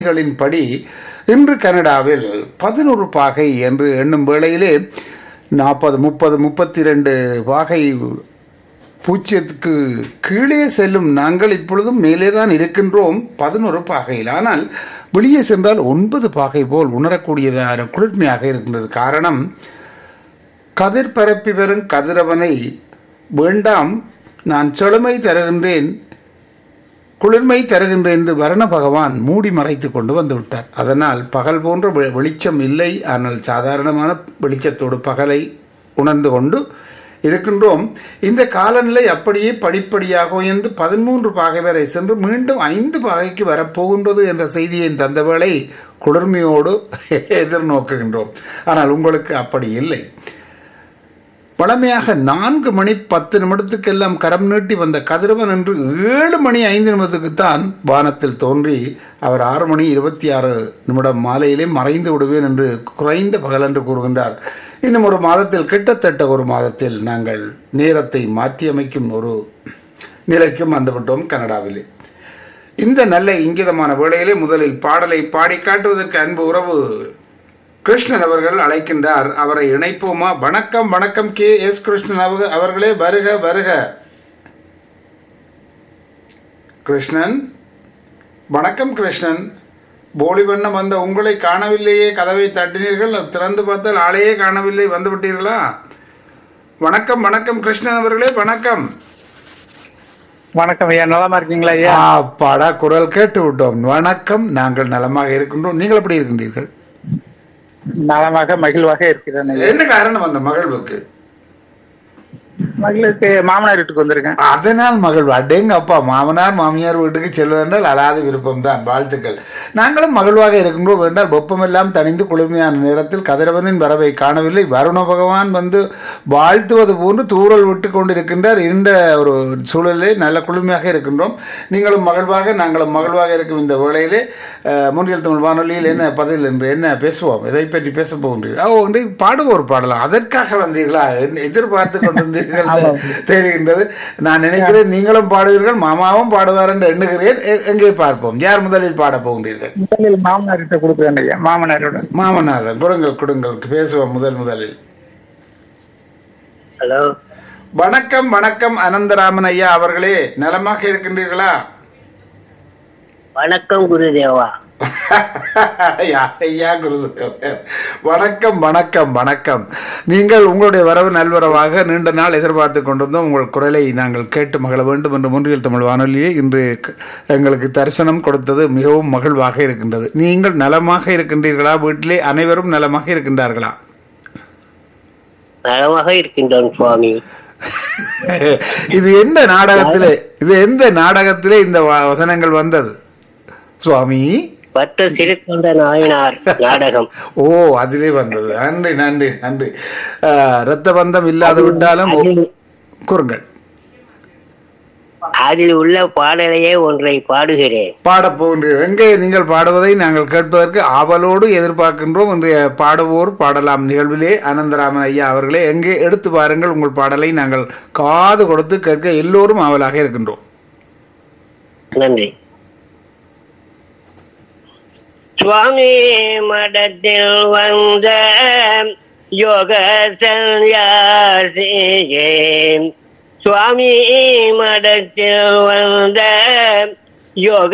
களின்படி இன்று கனடாவில் பதினொரு பாகை என்று எண்ணும் வேளையிலே நாற்பது முப்பது முப்பத்தி ரெண்டு பாகை பூஜ்ஜியத்துக்கு கீழே செல்லும் நாங்கள் இப்பொழுதும் மேலே தான் இருக்கின்றோம் பதினொரு பாகையில் ஆனால் வெளியே சென்றால் ஒன்பது பாகை போல் உணரக்கூடியதான குளிர்மையாக இருக்கின்றது காரணம் கதிர் பரப்பி வரும் கதிரவனை வேண்டாம் நான் செழுமை தருகின்றேன் குளிர்மை தருகின்ற என்று வரண பகவான் மூடி மறைத்து கொண்டு வந்து விட்டார் அதனால் பகல் போன்ற வெ- வெளிச்சம் இல்லை ஆனால் சாதாரணமான வெளிச்சத்தோடு பகலை உணர்ந்து கொண்டு இருக்கின்றோம் இந்த காலநிலை அப்படியே படிப்படியாக உயர்ந்து பதிமூன்று பாகை வரை சென்று மீண்டும் ஐந்து பாகைக்கு வரப்போகின்றது என்ற செய்தியை தந்த வேளை குளிர்மையோடு எதிர்நோக்குகின்றோம் ஆனால் உங்களுக்கு அப்படி இல்லை வழமையாக நான்கு மணி பத்து நிமிடத்துக்கெல்லாம் கரம் நீட்டி வந்த கதிரவன் என்று ஏழு மணி ஐந்து நிமிடத்துக்குத்தான் வானத்தில் தோன்றி அவர் ஆறு மணி இருபத்தி ஆறு நிமிடம் மாலையிலே மறைந்து விடுவேன் என்று குறைந்த பகல் என்று கூறுகின்றார் இன்னும் ஒரு மாதத்தில் கிட்டத்தட்ட ஒரு மாதத்தில் நாங்கள் நேரத்தை மாற்றியமைக்கும் ஒரு நிலைக்கும் வந்துவிட்டோம் கனடாவிலே இந்த நல்ல இங்கிதமான வேளையிலே முதலில் பாடலை பாடி காட்டுவதற்கு அன்பு உறவு கிருஷ்ணன் அவர்கள் அழைக்கின்றார் அவரை இணைப்போமா வணக்கம் வணக்கம் கே எஸ் கிருஷ்ணன் அவக- அவர்களே வருக வருக கிருஷ்ணன் வணக்கம் கிருஷ்ணன் போலி வண்ணம் வந்த உங்களை காணவில்லையே கதவை தட்டினீர்கள் திறந்து பார்த்தால் ஆளையே காணவில்லை வந்து விட்டீர்களா வணக்கம் வணக்கம் கிருஷ்ணன் அவர்களே வணக்கம் வணக்கம் ஐயா நலமா இருக்கீங்களா ஐயா பாடா குரல் கேட்டு விட்டோம் வணக்கம் நாங்கள் நலமாக இருக்கின்றோம் நீங்கள் எப்படி இருக்கின்றீர்கள் நலமாக மகிழ்வாக இருக்கிறேன் ஐயா என்ன காரணம் அந்த மகிழ்வுக்கு மகளுக்கு மாமனார் வீட்டுக்கு வந்திருக்கேன் அதனால் மகிழ்வு அடேங்க அப்பா மாமனார் மாமியார் வீட்டுக்கு செல்வதென்றால் அலாத விருப்பம் தான் வாழ்த்துக்கள் நாங்களும் மகிழ்வாக இருக்கின்றோம் என்றால் வெப்பமெல்லாம் தணிந்து குளிர்மையான நேரத்தில் கதிரவனின் வரவை காணவில்லை வருண பகவான் வந்து வாழ்த்துவது போன்று தூறல் விட்டு கொண்டிருக்கின்றார் இருண்ட ஒரு சூழலிலே நல்ல குளிர்மையாக இருக்கின்றோம் நீங்களும் மகிழ்வாக நாங்களும் மகிழ்வாக இருக்கும் இந்த வேளையிலே அஹ், முன்னில் தமிழ் வானொலியில் என்ன பதில் என்று என்ன பேசுவோம் இதை பற்றி பேச போகின்றீர்கள் ஓ ஒன்றை பாடுவோர் பாடலாம் அதற்காக வந்தீர்களா என்ன எதிர்பார்த்து கொண்டிருந்தீர்கள் தெரிகின்றது நான் நினைக்கிறேன் நீங்களும் பாடுவீர்கள் மாமாவும் பாடுவார் என்று எண்ணுகிறேன் எ- எங்கே பார்ப்போம் யார் முதலில் பாடப் போகின்றீர்கள் முதலில் மாமனார் கிட்ட கொடுக்குறேன் ஐயா மாமனாரோட மாமனார் கொடுங்கள் கொடுங்கள் பேசுவோம் முதல் முதலில் ஹலோ வணக்கம் வணக்கம் அனந்தராமன் ஐயா அவர்களே நலமாக இருக்கின்றீர்களா வணக்கம் குருதேவா ஐயா, ஐயா குருதேவர் வணக்கம் வணக்கம் வணக்கம் நீங்கள் உங்களுடைய வரவு நல்வரவாக நீண்ட நாள் எதிர்பார்த்து கொண்டிருந்தோம் உங்கள் குரலை நாங்கள் கேட்டு மகிழ வேண்டும் என்று முன்றியல் தமிழ் வானொலியே இன்று க- எங்களுக்கு தரிசனம் கொடுத்தது மிகவும் மகிழ்வாக இருக்கின்றது நீங்கள் நலமாக இருக்கின்றீர்களா வீட்டிலே அனைவரும் நலமாக இருக்கின்றார்களா நலமாக இருக்கின்றோம் சுவாமி இது எந்த நாடகத்திலே இது எந்த நாடகத்திலே இந்த வ- வசனங்கள் வந்தது சுவாமி பட்ட சிறுத்தொண்ட நாயனார் நாடகம் ஓ அதிலே வந்தது நன்றி நன்றி நன்றி ஆஹ், இரத்த பந்தம் இல்லாது விட்டாலும் ஓ- அதில் கூறுங்கள் அதில் உள்ள பாடலையே ஒன்றை பாடுகிறேன் பாடப் போகின்றீர்கள் எங்கே நீங்கள் பாடுவதை நாங்கள் கேட்பதற்கு ஆவலோடு எதிர்பார்க்கின்றோம் இன்றைய பாடுவோர் பாடலாம் நிகழ்விலே அனந்தராமன் ஐயா அவர்களே எங்கே எடுத்து பாருங்கள் உங்கள் பாடலை நாங்கள் காது கொடுத்து கேட்க எல்லோரும் ஆவலாக இருக்கின்றோம் நன்றி சுவாமி மடத்தில் வந்த யோக சன்யாசியே சுவாமி மடத்தில் வந்த யோக